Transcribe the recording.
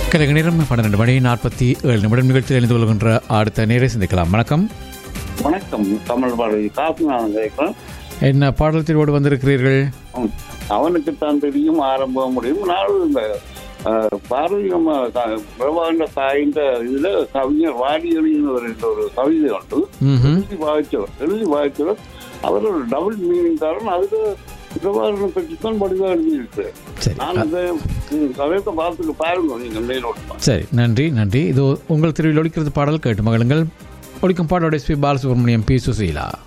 கலைக நேரம் பன்னிரண்டு மணி நாற்பத்தி ஏழு நிமிடம் நிகழ்ச்சியில் இணைந்து கொள்கின்ற அடுத்த நேரை சிந்திக்கலாம் வணக்கம் வணக்கம் தமிழ் பாரதி காசுநாதன் கேட்கிறேன் என்ன பாடலத்திலோடு வந்திருக்கிறீர்கள் ம். அவனுக்கு தான் தெரியும் ஆரம்ப முடியும் நானும் இந்த அஹ், பாரதி நம்ம த- பிரபாகண்ட தாயின்ற இதுல கவிஞர் வாடியொலின்னு ஒரு ஒரு கவிதை உண்டு ம்ஹும். எழுதி வாய்ச்சவர் எழுதி வாய்ச்சவர் அவர் ஒரு டபுள் மீனிங் தரணும் அதுக்கு பிரபாகரனை பற்றி தான் படிவா எழுதியிருக்கு சரி நான் அந்த ம், கவிதை பார்த்துட்டு பாருங்க நீங்க மேலோட்டம் சரி நன்றி நன்றி இது உங்கள் திருவில் ஒழிக்கிறது பாடல் கேட்டு மகளுங்கள் ஒழிக்கும் பாடலோட எஸ்பி பாலசுப்ரமணியம் பி சுசீலா